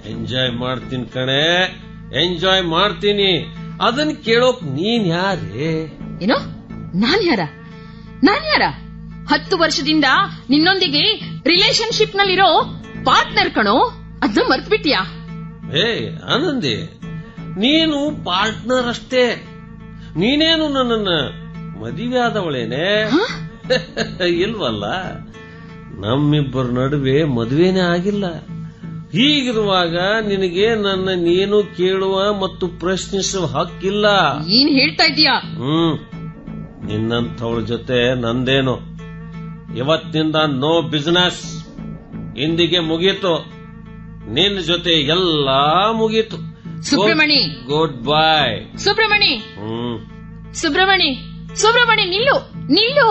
enjoy ಮಾಡ್ತೀನಿ ಕಣೆ enjoy ಮಾಡ್ತೀನಿ ಅದನ್ ಕೇಳೋಕ್ ನೀನ್ ಯಾರೇ ಏನೋ ನಾನ್ ಯಾರ ನಾನ್ ಯಾರ ಹತ್ತು ವರ್ಷದಿಂದ ನಿನ್ನೊಂದಿಗೆ ರಿಲೇಶನ್ಶಿಪ್ ನಲ್ಲಿರೋ ಪಾರ್ಟ್ನರ್ ಕಣೋ ಅದನ್ನ ಮರ್ತ್ಬಿಟ್ಯಾ ಏ ಆನಂದಿ ನೀನು ಪಾರ್ಟ್ನರ್ ಅಷ್ಟೇ ನೀನೇನು ನನ್ನನ್ನ ಮದುವೆ ಆದವಳೇನೆ ಇಲ್ವಲ್ಲ ನಮ್ಮಿಬ್ಬರ ನಡುವೆ ಮದುವೆನೇ ಆಗಿಲ್ಲ ಹೀಗಿರುವಾಗ ನಿನಗೆ ನನ್ನ ನೀನು ಕೇಳುವ ಮತ್ತು ಪ್ರಶ್ನಿಸುವ ಹಕ್ಕಿಲ್ಲ ಏನ್ ಹೇಳ್ತಾ ಇದೀಯಾ ಹ್ಮ್ ನಿನ್ನಂಥವಳ ಜೊತೆ ನಂದೇನು ಇವತ್ತಿನಿಂದ ನೋ ಬಿಸಿನೆಸ್ ಇಂದಿಗೆ ಮುಗೀತು ನಿನ್ನ ಜೊತೆ ಎಲ್ಲ ಮುಗೀತು ಸುಬ್ರಮಣಿ ಗುಡ್ ಬಾಯ್ ಸುಬ್ರಮಣಿ ಹ್ಮ್ ಸುಬ್ರಮಣಿ ಸುಬ್ರಮಣಿ ನಿಲ್ಲು ನಿಲ್ಲು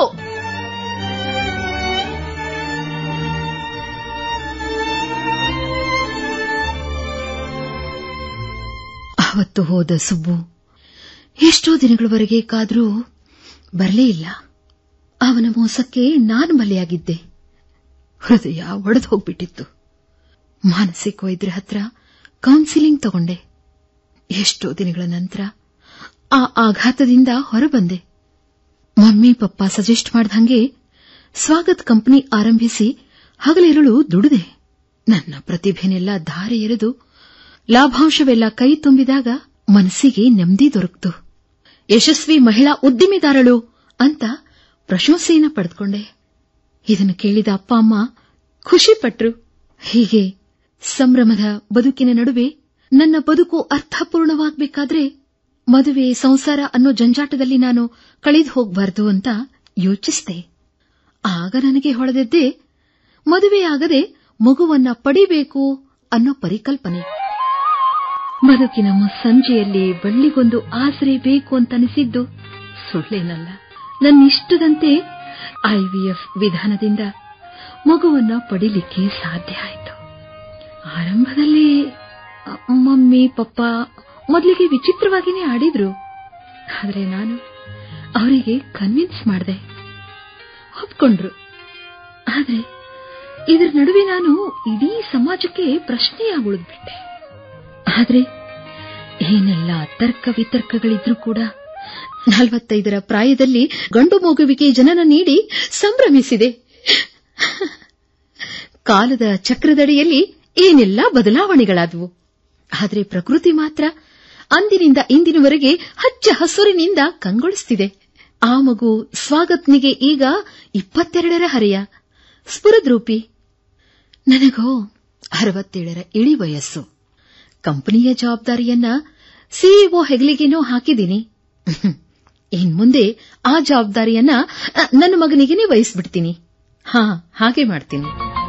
ಅವತ್ತು ಹೋದ ಸುಬ್ಬು ಎಷ್ಟೋ ದಿನಗಳವರೆಗೆ ಕಾದ್ರೂ ಬರಲೇ ಇಲ್ಲ ಅವನ ಮೋಸಕ್ಕೆ ನಾನು ಬಲಿಯಾಗಿದ್ದೆ ಹೃದಯ ಒಡೆದು ಹೋಗ್ಬಿಟ್ಟಿತ್ತು ಮಾನಸಿಕ ವೈದ್ಯರ ಹತ್ರ ಕೌನ್ಸಿಲಿಂಗ್ ತಗೊಂಡೆ ಎಷ್ಟೋ ದಿನಗಳ ನಂತರ ಆ ಆಘಾತದಿಂದ ಹೊರಬಂದೆ ಮಮ್ಮಿ ಪಪ್ಪ ಸಜೆಸ್ಟ್ ಮಾಡ್ದಂಗೆ ಸ್ವಾಗತ್ ಕಂಪನಿ ಆರಂಭಿಸಿ ಹಗಲಿರುಳು ದುಡಿದೆ ನನ್ನ ಪ್ರತಿಭೆನೆಲ್ಲ ಧಾರೆ ಎರೆದು ಲಾಭಾಂಶವೆಲ್ಲ ಕೈ ತುಂಬಿದಾಗ ಮನಸ್ಸಿಗೆ ನೆಮ್ಮದಿ ದೊರಕಿತು ಯಶಸ್ವಿ ಮಹಿಳಾ ಉದ್ದಿಮೆದಾರಳು ಅಂತ ಪ್ರಶಂಸೆಯನ್ನ ಪಡೆದುಕೊಂಡೆ ಇದನ್ನು ಕೇಳಿದ ಅಪ್ಪ ಅಮ್ಮ ಖುಷಿಪಟ್ರು ಹೀಗೆ ಸಂಭ್ರಮದ ಬದುಕಿನ ನಡುವೆ ನನ್ನ ಬದುಕು ಅರ್ಥಪೂರ್ಣವಾಗಬೇಕಾದ್ರೆ ಮದುವೆ ಸಂಸಾರ ಅನ್ನೋ ಜಂಜಾಟದಲ್ಲಿ ನಾನು ಕಳೆದು ಹೋಗಬಾರದು ಅಂತ ಯೋಚಿಸಿದೆ ಆಗ ನನಗೆ ಹೊಳೆದದ್ದೇ ಮದುವೆಯಾಗದೆ ಮಗುವನ್ನ ಪಡಿಬೇಕು ಅನ್ನೋ ಪರಿಕಲ್ಪನೆ ಬದುಕಿನ ಸಂಜೆಯಲ್ಲಿ ಬಳ್ಳಿಗೊಂದು ಆಸರೆ ಬೇಕು ಅಂತ ಅನಿಸಿದ್ದು ಸುಳ್ಳೇನಲ್ಲ ನನ್ನಿಷ್ಟದಂತೆ ಐವಿಎಫ್ ವಿಧಾನದಿಂದ ಮಗುವನ್ನ ಪಡಿಲಿಕ್ಕೆ ಸಾಧ್ಯ ಆಯಿತು ಆರಂಭದಲ್ಲಿ ಅ, ಮಮ್ಮಿ ಪಪ್ಪ ಮೊದಲಿಗೆ ವಿಚಿತ್ರವಾಗಿನೇ ಆಡಿದ್ರು ಆದರೆ ನಾನು ಅವರಿಗೆ ಕನ್ವಿನ್ಸ್ ಮಾಡಿದೆ ಒಪ್ಕೊಂಡ್ರು ಆದ್ರೆ ಇದರ ನಡುವೆ ನಾನು ಇಡೀ ಸಮಾಜಕ್ಕೆ ಪ್ರಶ್ನೆಯಾಗಿ ಉಳಿದ್ಬಿಟ್ಟೆ ಆದ್ರೆ ಏನೆಲ್ಲ ತರ್ಕ ವಿತರ್ಕಗಳಿದ್ರೂ ಕೂಡ ನಲವತ್ತೈದರ ಪ್ರಾಯದಲ್ಲಿ ಗಂಡು ಮಗುವಿಗೆ ಜನನ ನೀಡಿ ಸಂಭ್ರಮಿಸಿದೆ ಕಾಲದ ಚಕ್ರದಡಿಯಲ್ಲಿ ಏನೆಲ್ಲ ಬದಲಾವಣೆಗಳಾದವು ಆದರೆ ಪ್ರಕೃತಿ ಮಾತ್ರ ಅಂದಿನಿಂದ ಇಂದಿನವರೆಗೆ ಹಚ್ಚ ಹಸುರಿನಿಂದ ಕಂಗೊಳಿಸುತ್ತಿದೆ ಆ ಮಗು ಸ್ವಾಗತ್ನಿಗೆ ಈಗ ಇಪ್ಪತ್ತೆರಡರ ಹರೆಯ ಸ್ಫುರದ್ರೂಪಿ ನನಗೋ ಅರವತ್ತೇಳರ ಇಳಿ ವಯಸ್ಸು ಕಂಪನಿಯ ಜವಾಬ್ದಾರಿಯನ್ನ ಸಿಇಒ ಹೆಗಲಿಗೇನೋ ಹಾಕಿದ್ದೀನಿ ಇನ್ ಮುಂದೆ ಆ ಜವಾಬ್ದಾರಿಯನ್ನ ಅ, ನನ್ನ ಮಗನಿಗೇನೆ ವಹಿಸ್ಬಿಡ್ತೀನಿ ಹಾ ಹಾಗೆ ಮಾಡ್ತೀನಿ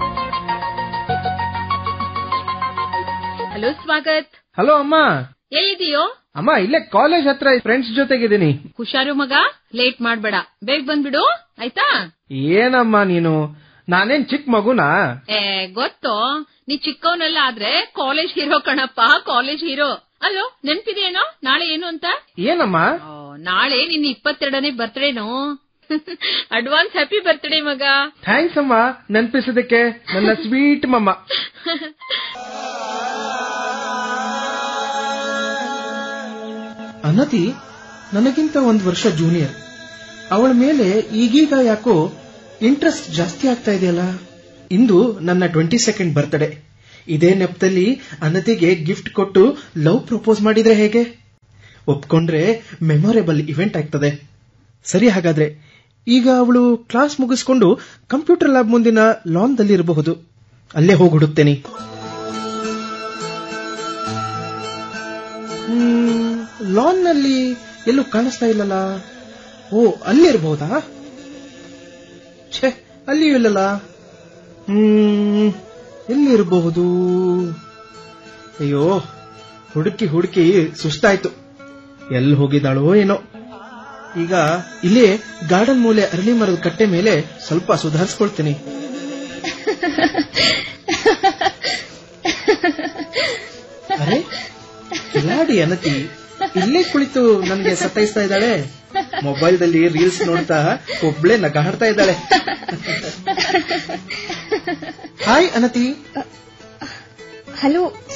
ಹಲೋ ಸ್ವಾಗತ್ ಹಲೋ ಅಮ್ಮ ಎಲ್ಲಿದೆಯೋ ಅಮ್ಮ ಇಲ್ಲೇ ಕಾಲೇಜ್ ಹತ್ರ ಫ್ರೆಂಡ್ಸ್ ಜೊತೆಗಿದ್ದೀನಿ ಹುಷಾರು ಮಗ ಲೇಟ್ ಮಾಡ್ಬೇಡ ಬೇಗ ಬಂದ್ಬಿಡು ಆಯ್ತಾ ಏನಮ್ಮ ನೀನು ನಾನೇನ್ ಚಿಕ್ಕ ಮಗುನಾ ಏ ಗೊತ್ತು ನೀ ಚಿಕ್ಕವನೆಲ್ಲ ಆದ್ರೆ ಕಾಲೇಜ್ ಹೀರೋ ಕಣಪ್ಪ ಕಾಲೇಜ್ ಹೀರೋ ಅಲ್ಲೋ ನೆನ್ಪಿದೆಯೇನೋ ನಾಳೆ ಏನು ಅಂತ ಏನಮ್ಮ ಓ, ನಾಳೆ ನಿನ್ನ ಇಪ್ಪತ್ತೆರಡನೇ ಬರ್ತ್ಡೇನೋ ಅಡ್ವಾನ್ಸ್ ಹ್ಯಾಪಿ ಬರ್ತ್ಡೇ ಮಗ ಥ್ಯಾಂಕ್ಸ್ ಅಮ್ಮ ನೆನ್ಪಿಸೋದಕ್ಕೆ ನನ್ನ ಸ್ವೀಟ್ ಮಮ್ಮ ಅನತಿ ನನಗಿಂತ ಒಂದು ವರ್ಷ ಜೂನಿಯರ್ ಅವಳ ಮೇಲೆ ಈಗೀಗ ಯಾಕೋ ಇಂಟ್ರೆಸ್ಟ್ ಜಾಸ್ತಿ ಆಗ್ತಾ ಇದೆಯಲ್ಲ ಇಂದು ನನ್ನ ಟ್ವೆಂಟಿ ಸೆಕೆಂಡ್ ಬರ್ತ್ಡೇ ಇದೇ ನೆಪದಲ್ಲಿ ಅನತಿಗೆ ಗಿಫ್ಟ್ ಕೊಟ್ಟು ಲವ್ ಪ್ರಪೋಸ್ ಮಾಡಿದ್ರೆ ಹೇಗೆ ಒಪ್ಕೊಂಡ್ರೆ ಮೆಮೊರೇಬಲ್ ಇವೆಂಟ್ ಆಗ್ತದೆ ಸರಿ ಹಾಗಾದ್ರೆ ಈಗ ಅವಳು ಕ್ಲಾಸ್ ಮುಗಿಸ್ಕೊಂಡು ಕಂಪ್ಯೂಟರ್ ಲ್ಯಾಬ್ ಮುಂದಿನ ಲಾನ್ದಲ್ಲಿ ಇರಬಹುದು ಅಲ್ಲೇ ಹೋಗಿ ಹುಡುಕ್ತೇನೆ ಲಾನ್ ನಲ್ಲಿ ಎಲ್ಲೂ ಕಾಣಿಸ್ತಾ ಇಲ್ಲಲ್ಲ ಓ ಅಲ್ಲಿ ಇರಬಹುದಾ ಛೇ ಅಲ್ಲಿಯೂ ಇಲ್ಲಲ್ಲ ಹ್ಮ್ ಎಲ್ಲಿರಬಹುದು ಅಯ್ಯೋ ಹುಡುಕಿ ಹುಡುಕಿ ಸುಸ್ತಾಯ್ತು ಎಲ್ಲಿ ಹೋಗಿದ್ದಾಳೋ ಏನೋ ಈಗ ಇಲ್ಲೇ ಗಾರ್ಡನ್ ಮೂಲೆ ಅರಳಿ ಮರದ ಕಟ್ಟೆ ಮೇಲೆ ಸ್ವಲ್ಪ ಸುಧಾರಿಸ್ಕೊಳ್ತೀನಿ ಅರೆ ಕಿಲಾಡಿ ಅನತಿ ಇಲ್ಲೇ ಕುಳಿತು ನನಗೆ ಸತಾಯಿಸ್ತಾ ಇದ್ದಾಳೆ ಮೊಬೈಲ್ದಲ್ಲಿ ರೀಲ್ಸ್ ನೋಡ್ತಾ ಒಬ್ಳೆ ನಗಾಡ್ತಾ ಇದ್ದಾಳೆ ಹಾಯ್ ಅನತಿ ಹಲೋ